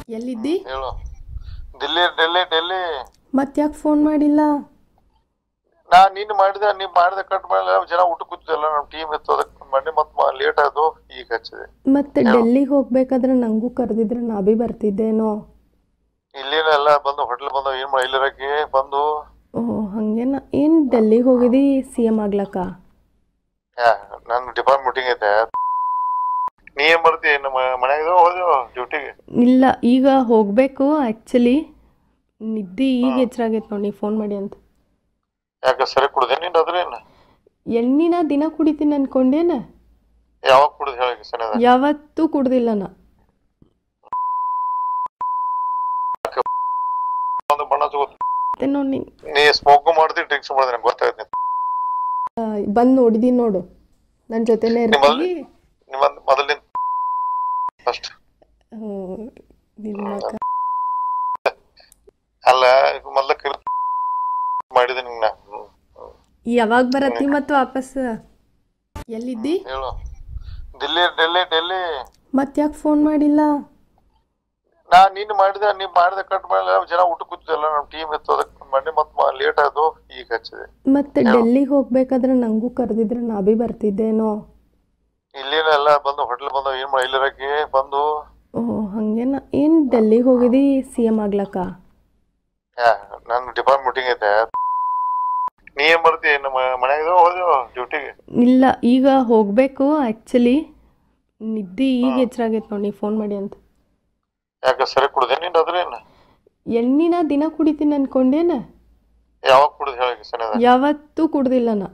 ಎಲ್ಲಿದ್ದಿ ಹೇಳು ಡೆಲ್ಲಿ ಡೆಲ್ಲಿ ಡೆಲ್ಲಿ ಮತ್ತ್ಯಾಕೆ ಫೋನ್ ಮಾಡಿಲ್ಲ ನಾ ನೀನು ಮಾಡಿದೆ ನೀ ಮಾಡಿದ ಕಟ್ ಮೇಲೆ ಜನ ಊಟ ಕೂತಿದ್ದಲ್ಲ ನಮ್ಮ ಟೀಮ್ ಇತ್ತು ಅದಕ್ಕೆ ಮೊನ್ನೆ ಮತ್ತೆ ಲೇಟ್ ಆಯ್ತು ಈಗ ಹಚ್ಚಿದೆ ಮತ್ತೆ ಡೆಲ್ಲಿಗೆ ಹೋಗ್ಬೇಕಾದ್ರೆ ನಂಗೂ ಕರೆದಿದ್ರೆ ನಾ ಬಿ ಬರ್ತಿದ್ದೇನೋ ಇಲ್ಲಿನ ಎಲ್ಲ ಬಂದು ಹೋಟ್ಲ್ ಬಂದು ಏನ್ ಮಾಡಿ ಇಲ್ಲಿರಕ್ಕೆ ಬಂದು ಓ ಹಂಗೇನ ಏನು ಡೆಲ್ಲಿಗೆ ಹೋಗಿದಿ ಸಿ ಎಮ್ ಆಗ್ಲಕ್ಕ ಯಾ ನನ್ನ ಡಿಪಾರ್ಟ್ಮೆಂಟ್ ಮೀಟಿಂಗ್ ಐತೆ ನೀ ಏನ್ ಬರ್ತಿ ನಮ್ಮ ಮನ್ಯಾಗ ಹೋದೆವು ಡ್ಯೂಟಿಗೆ ಇಲ್ಲ ಈಗ ಹೋಗಬೇಕು ಆ್ಯಕ್ಚುಲಿ ನಿದ್ದೆ ಈಗ ಎಚ್ಚರಾಗೈತೆ ನೋಡಿ ಫೋನ್ ಮಾಡಿ ಅಂತ ಯಾಕೆ ಸರಿ ಕುಡ್ದೆ ನೀನು ಅದ್ರೇನು ಎಣ್ಣಿನ ದಿನ ಕುಡಿತೀನಿ ಅನ್ಕೊಂಡೇನ ಯಾವಾಗ ಕುಡ್ದು ಹೇಳಿ ಸನಿ ಯಾವತ್ತೂ ಕುಡ್ದಿಲ್ಲ ನಾ ಒಂದು ಬಣ್ಣ ತಗೋ ಮತ್ತೆ ನೋಡಿ ನೀನ್ ನೀ ಸ್ಮೋಕ್ ಮಾಡ್ತಿ ಡ್ರಿಂಕ್ಸ್ ಮಾಡಿದ್ರೆ ನಂಗೆ ಗೊತ್ತಾಯ್ತು ಬಂದು ನೋಡಿದೀನಿ ನೋಡು ನನ್ನ ಜೊತೆನೇ ಇರ್ತೀವಿ ನಿಮ್ಮ ಮೊದಲಿನ ಫಸ್ಟ್ ಹ್ಮ್, ನಿನ್ನ ಕ- ಅಲ್ಲ ಮೊದ್ಲ ಕರ್ ಮಾಡಿದೆ ನಿಂಗೆ ನಾ ಹ್ಮ್. ಹ್ಮ್. ಯಾವಾಗ ಬರತ್ತಿ ಮತ್ತು ವಾಪಸ್ ಎಲ್ಲಿದ್ದಿ ಹೇಳು ಡೆಲ್ಲಿ ಡೆಲ್ಲಿ ಡೆಲ್ಲಿ ಮತ್ತ್ಯಾಕೆ ಫೋನ್ ಮಾಡಿಲ್ಲ ನಾ ನೀನು ಮಾಡಿದೆ ನೀ ಮಾಡಿದ ಕಟ್ ಮೇಲೆ ಜನ ಊಟ ಕೂತಿದ್ದಲ್ಲ ನಮ್ಮ ಟೀಮ್ ಇತ್ತು ಅದಕ್ಕೆ ಮೊನ್ನೆ ಮತ್ತೆ ಲೇಟ್ ಆಯ್ತು ಈಗ ಹಚ್ಚಿದೆ ಮತ್ತೆ ಡೆಲ್ಲಿಗೆ ಹೋಗ್ಬೇಕಾದ್ರೆ ನಂಗೂ ಕರೆದಿದ್ರೆ ನಾ ಬಿ ಬರ್ತಿದ್ದೇನೋ ಇಲ್ಲಿನ ಎಲ್ಲ ಬಂದು ಹೋಟ್ಲ್ ಬಂದು ಏನ್ ಮಾಡಿ ಇಲ್ಲಿರಕ್ಕೆ ಬಂದು ಓ ಹಂಗೇನ ಏನು ಡೆಲ್ಲಿಗೆ ಹೋಗಿದಿ ಸಿ ಎಮ್ ಆಗ್ಲಕ್ಕ ಯಾ ನನ್ನ ಡಿಪಾರ್ಟ್ಮೆಂಟ್ ಮೀಟಿಂಗ್ ಐತೆ ನೀ ಏನ್ ಬರ್ತಿ ನಮ್ಮ ಮನ್ಯಾಗ ಹೋದೆವು ಡ್ಯೂಟಿಗೆ ಇಲ್ಲ ಈಗ ಹೋಗಬೇಕು ಆ್ಯಕ್ಚುಲಿ ನಿದ್ದೆ ಈಗ ಎಚ್ಚರಾಗೈತೆ ನೋಡಿ ಫೋನ್ ಮಾಡಿ ಅಂತ ಯಾಕೆ ಸರಿ ಕುಡ್ದೆ ನೀನು ಅದ್ರೇನು ಎಣ್ಣಿನ ದಿನ ಕುಡಿತೀನಿ ಅನ್ಕೊಂಡೇನ ಯಾವಾಗ ಕುಡ್ದು ಹೇಳಿ ಸನಿ ಯಾವತ್ತೂ ಕುಡ್ದಿಲ್ಲ ನಾ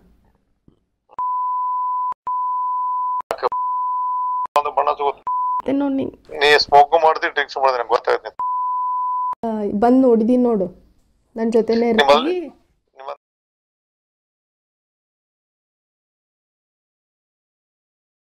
ಒಂದು ಬಣ್ಣ ತಗೋ ಮತ್ತೆ ನೋಡಿ ನೀನ್ ನೀ ಸ್ಮೋಕ್ ಮಾಡ್ತಿ ಡ್ರಿಂಕ್ಸ್ ಮಾಡಿದ್ರೆ ನಂಗೆ ಗೊತ್ತಾಯ್ತು ಬಂದು ನೋಡಿದೀನಿ ನೋಡು ನನ್ನ ಜೊತೆನೇ ನಿಮ್ಮ ಇರ್ತೀವಿ